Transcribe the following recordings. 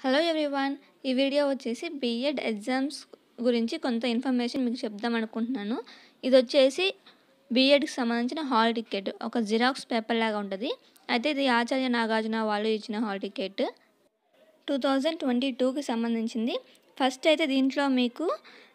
hello everyone ఈ video వచ్చేసి BEd exams గురించి కొంత ఇన్ఫర్మేషన్ మీకు చెప్దాం అనుకుంటున్నాను ఇది వచ్చేసి బీఎడ్కి సంబంధించిన హాల్ టికెట్ ఒక జిరాక్స్ పేపర్ లాగా ఉంటుంది అయితే ఇది ఆచార్య నాగార్జున వాళ్ళు ఇచ్చిన hall ticket two thousand twenty టూకి సంబంధించింది ఫస్ట్ అయితే దీంట్లో మీకు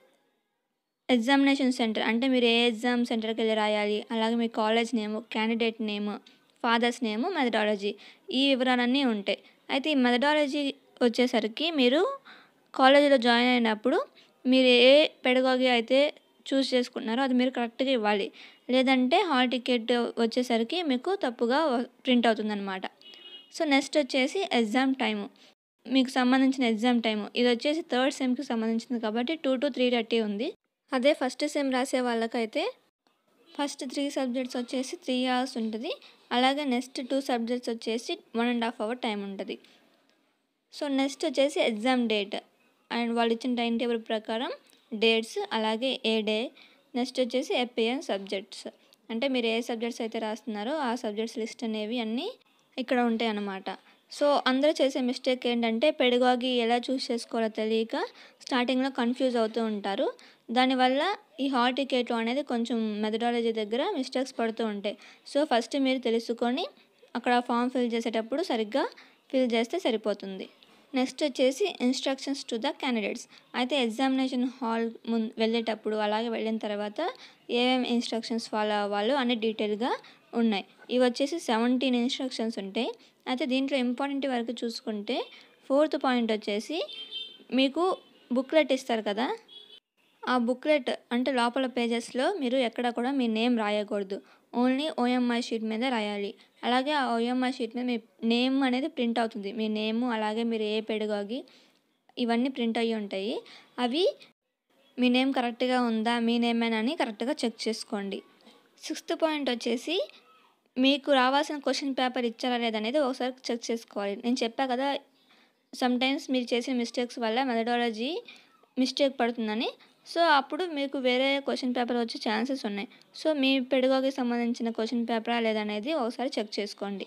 ఎగ్జామినేషన్ సెంటర్ అంటే మీరు ఏ ఎగ్జామ్ సెంటర్కి వెళ్ళి రాయాలి అలాగే మీ college name candidate name father's name methodology ఈ వివరాలన్నీ ఉంటాయి అయితే ఈ మెథడాలజీ వచ్చేసరికి మీరు కాలేజీలో జాయిన్ అయినప్పుడు మీరు ఏ పెడగాగి అయితే చూస్ చేసుకుంటున్నారో అది మీరు కరెక్ట్గా ఇవ్వాలి లేదంటే హాల్ టికెట్ వచ్చేసరికి మీకు తప్పుగా ప్రింట్ అవుతుందన్నమాట సో నెక్స్ట్ వచ్చేసి ఎగ్జామ్ టైము మీకు సంబంధించిన ఎగ్జామ్ టైము ఇది వచ్చేసి థర్డ్ సెమ్కి సంబంధించింది కాబట్టి టూ టు త్రీ థర్టీ ఉంది అదే ఫస్ట్ సెమ్ రాసే వాళ్ళకైతే ఫస్ట్ త్రీ సబ్జెక్ట్స్ వచ్చేసి త్రీ అవర్స్ ఉంటుంది అలాగే నెక్స్ట్ టూ సబ్జెక్ట్స్ వచ్చేసి one and half hour time ఉంటుంది సో నెక్స్ట్ వచ్చేసి ఎగ్జామ్ డేట్ అండ్ వాళ్ళు ఇచ్చిన టైం టేబుల్ ప్రకారం డేట్స్ అలాగే ఏ డే నెక్స్ట్ వచ్చేసి ఎపిఎన్ సబ్జెక్ట్స్ అంటే మీరు ఏ సబ్జెక్ట్స్ అయితే రాస్తున్నారో ఆ సబ్జెక్ట్స్ లిస్ట్ అనేవి అన్నీ ఇక్కడ ఉంటాయి అన్నమాట సో అందరూ చేసే మిస్టేక్ ఏంటంటే పెడగాగి ఎలా చూస్ చేసుకోవాలో తెలియక స్టార్టింగ్లో కన్ఫ్యూజ్ అవుతూ ఉంటారు దానివల్ల ఈ హాల్ టికెట్లో అనేది కొంచెం మెథడాలజీ దగ్గర మిస్టేక్స్ పడుతూ ఉంటాయి సో ఫస్ట్ మీరు తెలుసుకొని అక్కడ ఫామ్ ఫిల్ చేసేటప్పుడు సరిగ్గా ఫిల్ చేస్తే సరిపోతుంది నెక్స్ట్ వచ్చేసి ఇన్స్ట్రక్షన్స్ టు ద క్యాండిడేట్స్ అయితే ఎగ్జామినేషన్ హాల్ ముందు వెళ్ళేటప్పుడు అలాగే వెళ్ళిన తర్వాత ఏమేమి ఇన్స్ట్రక్షన్స్ ఫాలో అవ్వాలో అన్ని డీటెయిల్గా ఉన్నాయి ఇవి వచ్చేసి సెవెంటీన్ ఇన్స్ట్రక్షన్స్ ఉంటాయి అయితే దీంట్లో ఇంపార్టెంట్ వరకు చూసుకుంటే ఫోర్త్ పాయింట్ వచ్చేసి మీకు బుక్లెట్ ఇస్తారు కదా ఆ బుక్లెట్ అంటే లోపల పేజెస్లో మీరు ఎక్కడ కూడా మీ నేమ్ రాయకూడదు ఓన్లీ ఓఎంఐ షీట్ మీద రాయాలి అలాగే ఆ ఓఎంఐ షీట్ మీద మీ నేమ్ అనేది ప్రింట్ అవుతుంది మీ నేము అలాగే మీరు ఏ పెడగాగి ఇవన్నీ ప్రింట్ అయ్యి ఉంటాయి అవి మీ నేమ్ కరెక్ట్గా ఉందా మీ నేమేనని కరెక్ట్గా చెక్ చేసుకోండి సిక్స్త్ పాయింట్ వచ్చేసి మీకు రావాల్సిన క్వశ్చన్ పేపర్ ఇచ్చారా లేదనేది ఒకసారి చెక్ చేసుకోవాలి నేను చెప్పా కదా సమ్టైమ్స్ మీరు చేసిన మిస్టేక్స్ వల్ల మెథడాలజీ మిస్టేక్ పడుతుందని సో అప్పుడు మీకు వేరే క్వశ్చన్ పేపర్ వచ్చే ఛాన్సెస్ ఉన్నాయి సో మీ పెడగాకి సంబంధించిన క్వశ్చన్ పేపరా లేదనేది ఒకసారి చెక్ చేసుకోండి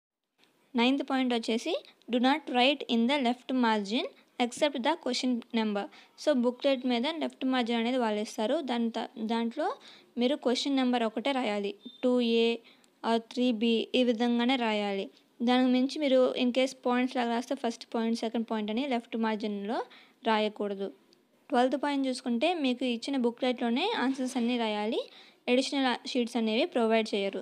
నైన్త్ పాయింట్ వచ్చేసి do not write in the left margin except the question number so booklet మీద లెఫ్ట్ మార్జిన్ అనేది వాళ్ళు ఇస్తారు దాని దాంట్లో మీరు క్వశ్చన్ నెంబర్ ఒకటే రాయాలి టూ ఏ త్రీ బి ఈ విధంగానే రాయాలి దానికి మించి మీరు ఇన్ కేస్ పాయింట్స్ లాగా రాస్తే ఫస్ట్ పాయింట్ సెకండ్ పాయింట్ అని లెఫ్ట్ మార్జిన్లో రాయకూడదు ట్వెల్త్ పాయింట్ చూసుకుంటే మీకు ఇచ్చిన బుక్లెట్లోనే ఆన్సర్స్ అన్నీ రాయాలి ఎడిషనల్ షీట్స్ అనేవి ప్రొవైడ్ చేయరు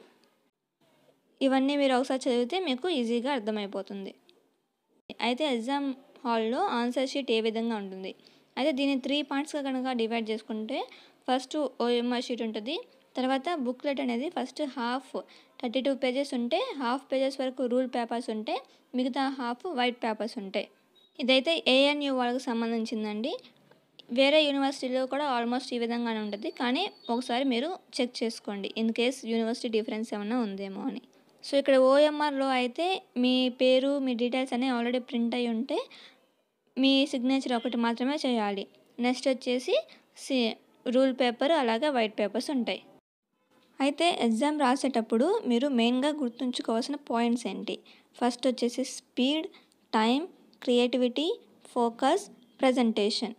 ఇవన్నీ మీరు ఒకసారి చదివితే మీకు ఈజీగా అర్థమైపోతుంది అయితే ఎగ్జామ్ హాల్లో ఆన్సర్ షీట్ ఏ విధంగా ఉంటుంది అయితే దీన్ని త్రీ పార్ట్స్గా కనుక డివైడ్ చేసుకుంటే ఫస్ట్ ఓఎంఆర్ షీట్ ఉంటుంది తర్వాత బుక్లెట్ అనేది first half thirty two pages ఉంటే హాఫ్ పేజెస్ వరకు రూల్ పేపర్స్ ఉంటే మిగతా హాఫ్ వైట్ పేపర్స్ ఉంటాయి ఇదైతే ఏఎన్యూ వాళ్ళకి సంబంధించిందండి వేరే యూనివర్సిటీలో కూడా ఆల్మోస్ట్ ఈ విధంగానే ఉంటుంది కానీ ఒకసారి మీరు చెక్ చేసుకోండి ఇన్ కేస్ యూనివర్సిటీ డిఫరెన్స్ ఏమైనా ఉందేమో అని సో ఇక్కడ ఓఎంఆర్లో అయితే మీ పేరు మీ డీటెయిల్స్ అనేవి ఆల్రెడీ ప్రింట్ అయి ఉంటే మీ సిగ్నేచర్ ఒకటి మాత్రమే చేయాలి నెక్స్ట్ వచ్చేసి సి రూల్ పేపర్ అలాగే వైట్ పేపర్స్ ఉంటాయి అయితే ఎగ్జామ్ రాసేటప్పుడు మీరు మెయిన్గా గుర్తుంచుకోవాల్సిన పాయింట్స్ ఏంటి ఫస్ట్ వచ్చేసి speed time creativity focus presentation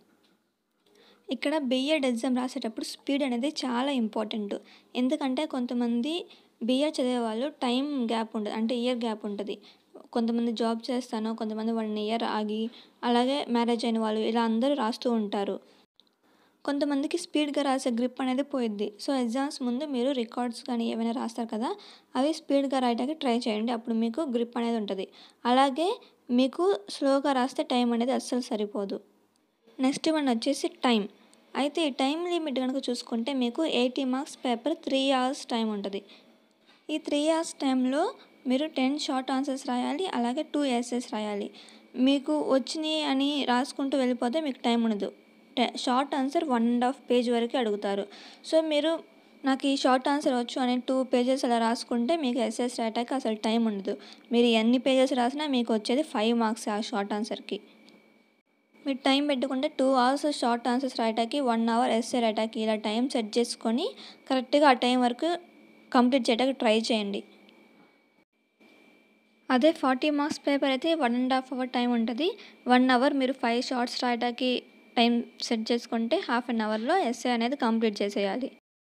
ఇక్కడ బిఎడ్ ఎగ్జామ్ రాసేటప్పుడు స్పీడ్ అనేది చాలా ఇంపార్టెంట్ ఎందుకంటే కొంతమంది బిఎడ్ చదివే వాళ్ళు టైం గ్యాప్ ఉంటుంది అంటే ఇయర్ గ్యాప్ ఉంటుంది కొంతమంది జాబ్ చేస్తాను కొంతమంది వన్ ఇయర్ ఆగి అలాగే మ్యారేజ్ అయిన వాళ్ళు ఇలా అందరూ రాస్తూ ఉంటారు కొంతమందికి స్పీడ్గా రాసే గ్రిప్ అనేది పోయిద్ది సో ఎగ్జామ్స్ ముందు మీరు రికార్డ్స్ కానీ ఏమైనా రాస్తారు కదా అవి స్పీడ్గా రాయడానికి ట్రై చేయండి అప్పుడు మీకు గ్రిప్ అనేది ఉంటుంది అలాగే మీకు స్లోగా రాస్తే టైం అనేది అస్సలు సరిపోదు నెక్స్ట్ వన్ వచ్చేసి టైం అయితే ఈ టైం లిమిట్ కనుక చూసుకుంటే మీకు eighty marks paper three hours time ఉంటుంది ఈ త్రీ అవర్స్ టైంలో మీరు టెన్ షార్ట్ ఆన్సర్స్ రాయాలి అలాగే టూ ఎస్ఎస్ రాయాలి మీకు వచ్చినాయి అని రాసుకుంటూ వెళ్ళిపోతే మీకు టైం ఉండదు short answer one and half page వరకు అడుగుతారు సో మీరు నాకు ఈ షార్ట్ ఆన్సర్ వచ్చు అనే టూ పేజెస్ అలా రాసుకుంటే మీకు ఎస్ఎస్ రాయటానికి అసలు టైం ఉండదు మీరు ఎన్ని పేజెస్ రాసినా మీకు వచ్చేది ఫైవ్ మార్క్స్ ఆ షార్ట్ ఆన్సర్కి మీరు టైం పెట్టుకుంటే టూ అవర్స్ షార్ట్ ఆన్సర్స్ రాయటానికి వన్ అవర్ ఎస్ఏ రాయటానికి ఇలా టైం సెట్ చేసుకొని కరెక్ట్గా ఆ టైం వరకు కంప్లీట్ చేయడానికి ట్రై చేయండి అదే ఫార్టీ మార్క్స్ పేపర్ అయితే one and half hour time ఉంటుంది వన్ అవర్ మీరు ఫైవ్ షార్ట్స్ రాయడానికి టైం సెట్ చేసుకుంటే హాఫ్ అన్ అవర్లో ఎస్ఏ అనేది కంప్లీట్ చేసేయాలి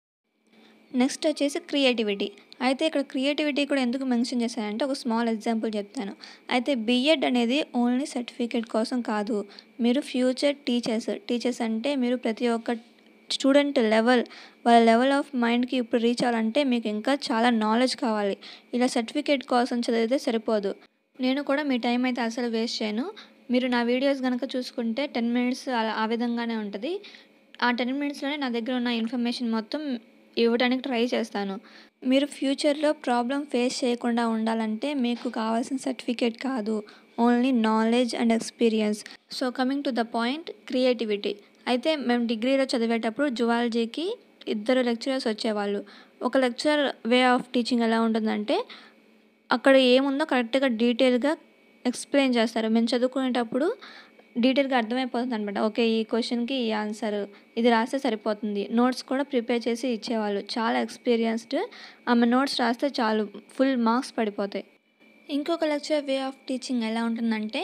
నెక్స్ట్ వచ్చేసి క్రియేటివిటీ అయితే ఇక్కడ క్రియేటివిటీ కూడా ఎందుకు మెన్షన్ చేశానంటే ఒక స్మాల్ ఎగ్జాంపుల్ చెప్తాను అయితే బీఎడ్ అనేది ఓన్లీ సర్టిఫికేట్ కోసం కాదు మీరు ఫ్యూచర్ టీచర్స్ టీచర్స్ అంటే మీరు ప్రతి ఒక్క స్టూడెంట్ లెవెల్ వాళ్ళ లెవెల్ ఆఫ్ మైండ్కి ఇప్పుడు రీచ్ అవ్వాలంటే మీకు ఇంకా చాలా నాలెడ్జ్ కావాలి ఇలా సర్టిఫికేట్ కోసం చదివితే సరిపోదు నేను కూడా మీ టైం అయితే అసలు వేస్ట్ చేయను మీరు నా వీడియోస్ కనుక చూసుకుంటే టెన్ మినిట్స్ అలా ఆ విధంగానే ఉంటుంది ఆ టెన్ మినిట్స్లోనే నా దగ్గర ఉన్న ఇన్ఫర్మేషన్ మొత్తం ఇవ్వడానికి ట్రై చేస్తాను మీరు ఫ్యూచర్లో ప్రాబ్లం ఫేస్ చేయకుండా ఉండాలంటే మీకు కావాల్సిన సర్టిఫికేట్ కాదు only knowledge and experience so coming to the point creativity అయితే మేము డిగ్రీలో చదివేటప్పుడు జువాలజీకి ఇద్దరు లెక్చరర్స్ వచ్చేవాళ్ళు ఒక లెక్చర్ వే ఆఫ్ టీచింగ్ ఎలా ఉంటుందంటే అక్కడ ఏముందో కరెక్ట్గా డీటెయిల్గా ఎక్స్ప్లెయిన్ చేస్తారు మేము చదువుకునేటప్పుడు డీటెయిల్గా అర్థమైపోతుంది అనమాట ఓకే ఈ క్వశ్చన్కి ఈ ఆన్సర్ ఇది రాస్తే సరిపోతుంది నోట్స్ కూడా ప్రిపేర్ చేసి ఇచ్చేవాళ్ళు చాలా ఎక్స్పీరియన్స్డ్ ఆమె నోట్స్ రాస్తే చాలు ఫుల్ మార్క్స్ పడిపోతాయి ఇంకొక లెక్చర్ వే ఆఫ్ టీచింగ్ ఎలా ఉంటుందంటే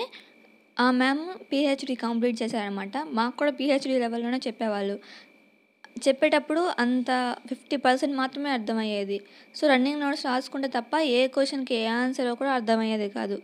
ఆ మ్యామ్ పిహెచ్డి కంప్లీట్ చేశారనమాట మాకు కూడా పిహెచ్డి లెవెల్లోనే చెప్పేవాళ్ళు చెప్పేటప్పుడు అంత ఫిఫ్టీ పర్సెంట్ మాత్రమే అర్థమయ్యేది సో రన్నింగ్ నోట్స్ రాసుకుంటే తప్ప ఏ క్వశ్చన్కి ఏ ఆన్సర్ కూడా అర్థమయ్యేది కాదు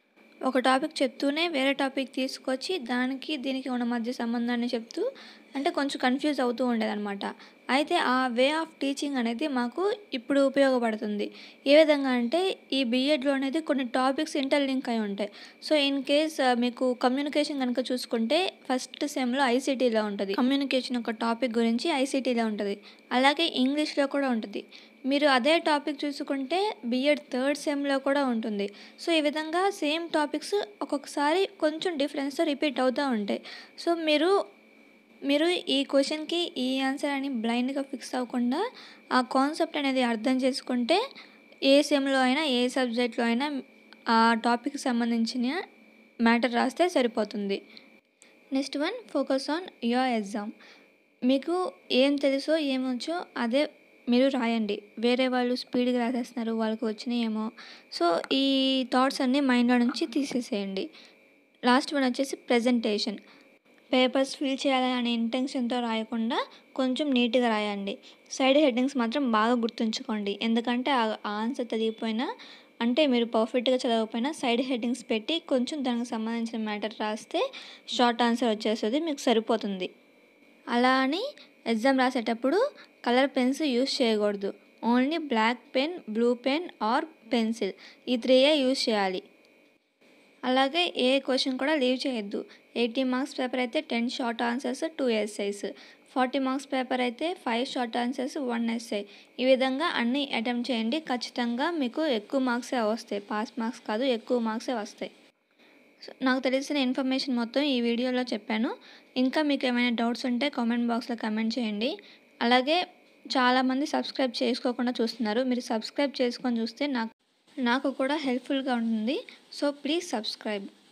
ఒక టాపిక్ చెప్తూనే వేరే టాపిక్ తీసుకొచ్చి దానికి దీనికి ఉన్న మధ్య సంబంధాన్ని చెప్తూ అంటే కొంచెం కన్ఫ్యూజ్ అవుతూ ఉండేదన్నమాట అయితే ఆ వే ఆఫ్ టీచింగ్ అనేది మాకు ఇప్పుడు ఉపయోగపడుతుంది ఏ విధంగా అంటే ఈ బీఎడ్లో అనేది కొన్ని టాపిక్స్ ఇంటర్లింక్ అయి ఉంటాయి సో ఇన్ కేస్ మీకు కమ్యూనికేషన్ కనుక చూసుకుంటే ఫస్ట్ సెమ్లో ఐసీటీలో ఉంటుంది కమ్యూనికేషన్ ఒక టాపిక్ గురించి ఐసీటీలో ఉంటుంది అలాగే ఇంగ్లీష్లో కూడా ఉంటుంది మీరు అదే టాపిక్ చూసుకుంటే బీఎడ్ థర్డ్ సెమ్లో కూడా ఉంటుంది సో ఈ విధంగా సేమ్ టాపిక్స్ ఒక్కొక్కసారి కొంచెం డిఫరెన్స్తో రిపీట్ అవుతూ ఉంటాయి సో మీరు మీరు ఈ క్వశ్చన్కి ఈ ఆన్సర్ అని బ్లైండ్గా ఫిక్స్ అవ్వకుండా ఆ కాన్సెప్ట్ అనేది అర్థం చేసుకుంటే ఏ సెమ్లో అయినా ఏ సబ్జెక్ట్లో అయినా ఆ టాపిక్కి సంబంధించిన మ్యాటర్ రాస్తే సరిపోతుంది next one focus on your exam మీకు ఏం తెలుసో ఏమొచ్చో అదే మీరు రాయండి వేరే వాళ్ళు స్పీడ్గా రాసేస్తున్నారు వాళ్ళకి వచ్చినాయేమో సో ఈ థాట్స్ అన్నీ మైండ్లో నుంచి తీసేసేయండి లాస్ట్ వన్ వచ్చేసి ప్రజెంటేషన్ పేపర్స్ ఫిల్ చేయాలనే ఇంటెన్షన్తో రాయకుండా కొంచెం నీట్గా రాయండి సైడ్ హెడ్డింగ్స్ మాత్రం బాగా గుర్తుంచుకోండి ఎందుకంటే ఆ ఆన్సర్ తెలియకపోయినా అంటే మీరు పర్ఫెక్ట్గా చదవకపోయినా సైడ్ హెడ్డింగ్స్ పెట్టి కొంచెం దానికి సంబంధించిన మ్యాటర్ రాస్తే షార్ట్ ఆన్సర్ వచ్చేస్తుంది మీకు సరిపోతుంది అలా అని ఎగ్జామ్ రాసేటప్పుడు కలర్ పెన్స్ యూస్ చేయకూడదు only black pen blue pen or pencil ఈ త్రీయే యూస్ చేయాలి అలాగే ఏ క్వశ్చన్ కూడా లీవ్ చేయొద్దు ఎయిటీ మార్క్స్ పేపర్ అయితే ten short answers two essays forty marks paper అయితే five short answers one essay ఈ విధంగా అన్నీ అటెంప్ట్ చేయండి ఖచ్చితంగా మీకు ఎక్కువ మార్క్సే వస్తాయి పాస్ మార్క్స్ కాదు ఎక్కువ మార్క్సే వస్తాయి సో నాకు తెలిసిన ఇన్ఫర్మేషన్ మొత్తం ఈ వీడియోలో చెప్పాను ఇంకా మీకు ఏమైనా డౌట్స్ ఉంటే కామెంట్ బాక్స్లో కమెంట్ చేయండి అలాగే చాలామంది సబ్స్క్రైబ్ చేసుకోకుండా చూస్తున్నారు మీరు సబ్స్క్రైబ్ చేసుకొని చూస్తే నాకు నాకు కూడా హెల్ప్ఫుల్గా ఉంటుంది సో ప్లీజ్ సబ్స్క్రైబ్